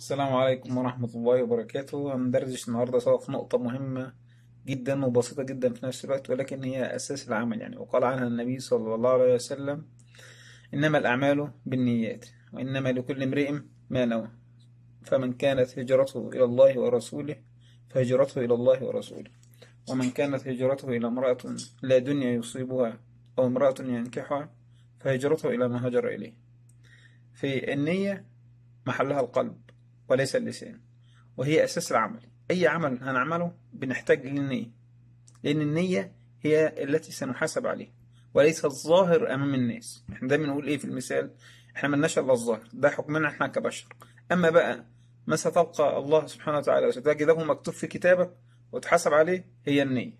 السلام عليكم ورحمة الله وبركاته هندردش النهاردة سوا في نقطة مهمة جدا وبسيطة جدا في نفس الوقت ولكن هي أساس العمل يعني وقال عنها النبي صلى الله عليه وسلم إنما الأعمال بالنيات وإنما لكل امرئ ما نوى فمن كانت هجرته إلى الله ورسوله فهجرته إلى الله ورسوله ومن كانت هجرته إلى امرأة لا دنيا يصيبها أو امرأة ينكحها فهجرته إلى ما هجر إليه في النية محلها القلب وليس اللسان وهي أساس العمل أي عمل هنعمله بنحتاج للنية لأن النية هي التي سنحاسب عليها وليس الظاهر أمام الناس احنا دايما نقول إيه في المثال احنا ملناش إلا الظاهر ده حكمنا احنا كبشر أما بقى ما ستلقى الله سبحانه وتعالى وستجده مكتوب في كتابك وتحاسب عليه هي النية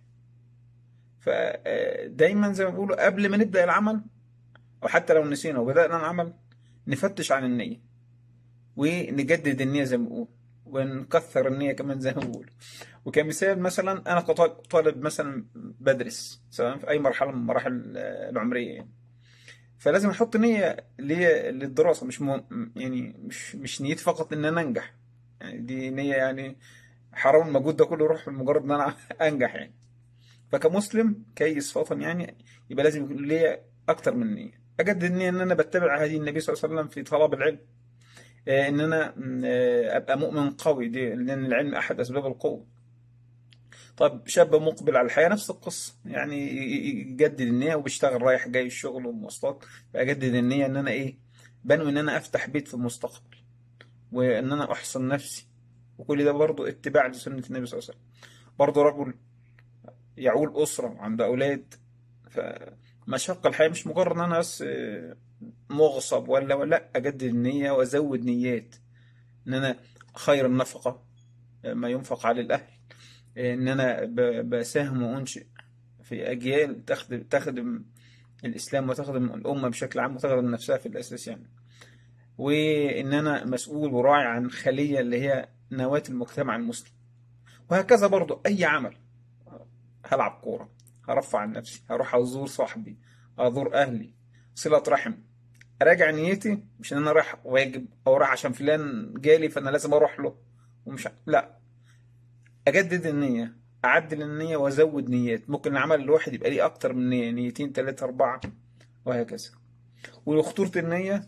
فدايما زي ما بيقولوا قبل ما نبدأ العمل أو حتى لو نسينا وبدأنا العمل نفتش عن النية ونجدد النية زي ما بنقول ونكثر النية كمان زي ما بنقول وكمثال مثلا أنا كطالب مثلا بدرس سواء في أي مرحلة من المراحل العمرية يعني فلازم أحط نية ليا للدراسة مش مهم يعني مش مش نيتي فقط إن أنا أنجح يعني دي نية يعني حرام المجهود ده كله يروح بمجرد إن أنا أنجح يعني فكمسلم كيس فطن يعني يبقى لازم يكون ليا أكتر من نية أجدد النية إن أنا بتبع هدي النبي صلى الله عليه وسلم في طلب العلم ان انا ابقى مؤمن قوي دي لان العلم احد اسباب القوه طب شاب مقبل على الحياه نفس القصه يعني يجدد النيه وبيشتغل رايح جاي الشغل والمواصلات فاجدد النيه ان انا ايه بنوي ان انا افتح بيت في المستقبل وان انا احصن نفسي وكل ده برضه اتباع لسنه النبي صلى الله عليه وسلم برضه رجل يعول اسره عنده اولاد فمشقه الحياه مش مجرد ان انا بس مغصب ولا ولا اجدد النيه وازود نيات ان انا خير النفقه ما ينفق على الاهل ان انا بساهم وانشئ في اجيال تخدم تخدم الاسلام وتخدم الامه بشكل عام وتخدم نفسها في الاساس يعني وان انا مسؤول وراعي عن خليه اللي هي نواه المجتمع المسلم وهكذا برضو اي عمل هلعب كوره هرفع عن نفسي هروح ازور صاحبي ازور اهلي صله رحم اراجع نيتي مش ان انا رايح واجب او رايح عشان فلان جالي فانا لازم اروح له ومش لا اجدد النيه اعدل النيه وازود نيات ممكن العمل الواحد يبقى ليه اكتر من نيه نيتين ثلاثه اربعه وهكذا وخطوره النيه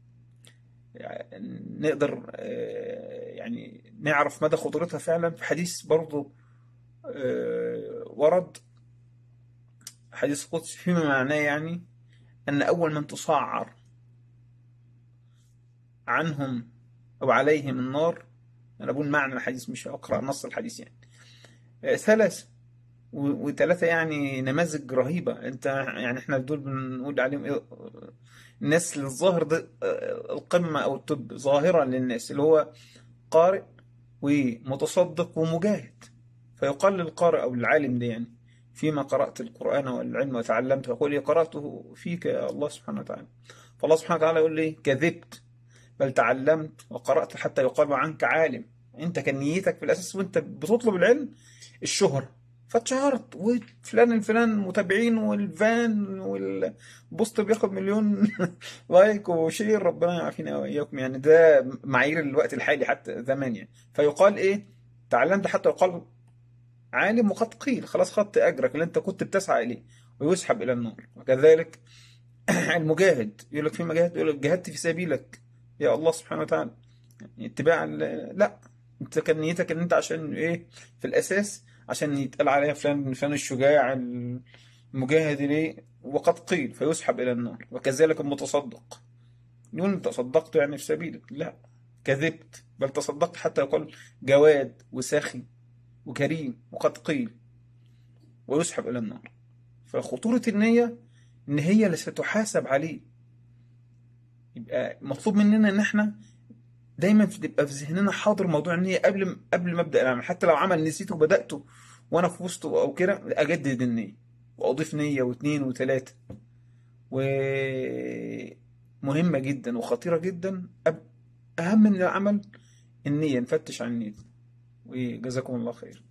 نقدر يعني نعرف مدى خطورتها فعلا في حديث برضه ورد حديث قدسي فيما معناه يعني أن أول من تصعر عنهم أو عليهم النار أنا بقول معنى الحديث مش أقرأ نص الحديث يعني ثلاثة وثلاثة يعني نماذج رهيبة أنت يعني إحنا دول بنقول عليهم إيه الناس للظاهر ده القمة أو التوب ظاهرة للناس اللي هو قارئ ومتصدق ومجاهد فيقال للقارئ أو العالم ده يعني فيما قرأت القرآن والعلم وتعلمت فيقول قرأته فيك يا الله سبحانه وتعالى فالله سبحانه وتعالى يقول لي كذبت بل تعلمت وقرأت حتى يقال عنك عالم انت كان نيتك في الأساس وانت بتطلب العلم الشهرة فاتشهرت وفلان الفلان متابعين والفان والبوست بياخد مليون لايك وشير ربنا يعافينا واياكم يعني ده معايير الوقت الحالي حتى زمان يعني فيقال ايه تعلمت حتى يقال عالم وقد قيل خلاص خدت أجرك اللي أنت كنت بتسعى إليه ويسحب إلى النار وكذلك المجاهد يقول لك في مجاهد يقول لك جاهدت في سبيلك يا الله سبحانه وتعالى يعني اتباع لا انت كان نيتك ان انت عشان ايه في الاساس عشان يتقال عليها فلان فلان الشجاع المجاهد ليه وقد قيل فيسحب الى النار وكذلك المتصدق يقول انت تصدقت يعني في سبيلك لا كذبت بل تصدقت حتى يقول جواد وساخي وكريم وقد قيل ويسحب إلى النار فخطورة النية إن هي اللي ستحاسب عليه يبقى مطلوب مننا إن إحنا دايما تبقى في ذهننا حاضر موضوع النية قبل قبل ما أبدأ العمل حتى لو عمل نسيته وبدأته وأنا في وسطه أو كده أجدد النية وأضيف نية واثنين وثلاثة ومهمة جدا وخطيرة جدا أهم من العمل النية نفتش عن النية وجزاكم الله خير